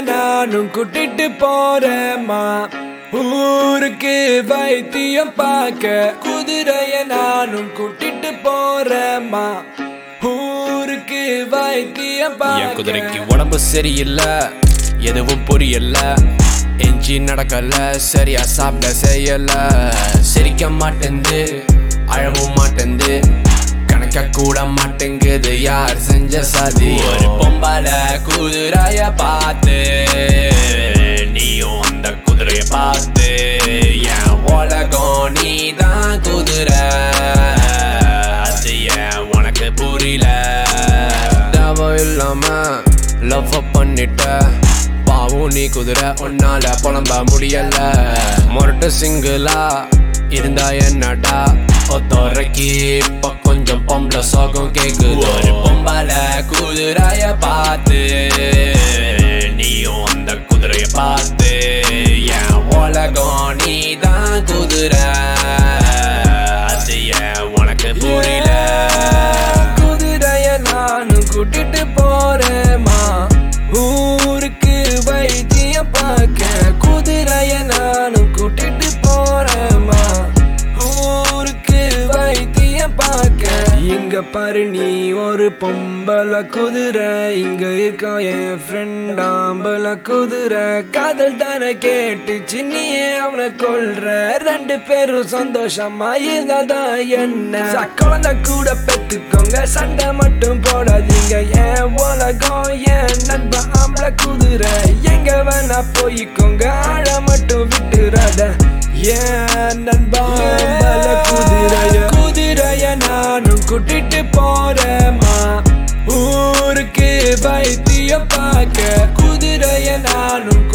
நானும் கூட்டிட்டு போறேம்மா ஊருக்கு வைத்தியம் பார்க்க குதிரைய நானும் கூட்டிட்டு போறேம்மா ஊருக்கு வைத்தியம் என் குதிரைக்கு பார்க்க உடம்பு சரியில்லை எதுவும் புரியல எஞ்சி நடக்கல சரியா சாப்பிட செய்யல சிரிக்க மாட்டேந்து அழவும் மாட்டேந்து கணக்க கூட மாட்டேங்குது யார் செஞ்ச சதி ஒரு பொம்பளை குதிரைய பார்த்து நீயும் அந்த குதிரைய பார்த்து என் உலகம் நீதான் குதிரை அது ஏன் உனக்கு புரியல தேவை இல்லாம லவ் பண்ணிட்ட பாவும் நீ குதிரை உன்னால புலம்ப முடியல முரட்டு சிங்கிளா இருந்தா என்னடா ஒத்தோரைக்கு இப்ப கொஞ்சம் பொம்பளை சோகம் கேக்குது ஒரு பொம்பளை குதிரைய பார்த்து நீயும் அந்த குதிரைய பார்த்து என் உலகம் நீதான் குதிரை அது ஏன் உனக்கு புரியல குதிரைய நானும் கூட்டிட்டு போறேம்மா ஊருக்கு வைத்தியம் பார்க்க குதிரைய நானும் கூட்டிட்டு போறேம்மா ஊருக்கு வைத்தியம் பார்க்க இங்க பாரு நீ ஒரு பொம்பளை குதிரை இங்க இருக்க என் ஃப்ரெண்ட் ஆம்பளை குதிரை காதல் தானே கேட்டுச்சு நீயே அவனை கொல்ற ரெண்டு பேரும் சந்தோஷமா இருந்தாதான் என்ன ச- குழந்தை கூட பெத்துக்கோங்க சண்டை மட்டும் போடாதீங்க என் உலகம் என் நண்பன் ஆம்பளை குதிரை எங்க வேணா போய்க்கோங்க ஆழ மட்டும் விட்டுறாத ஏன் நண்பா ஆம்பளை குதிரைய குதிரைய நானும் கூட்டிட்டு போறேம்மா ஊருக்கு வைத்தியம் பார்க்க குதிரைய நானும்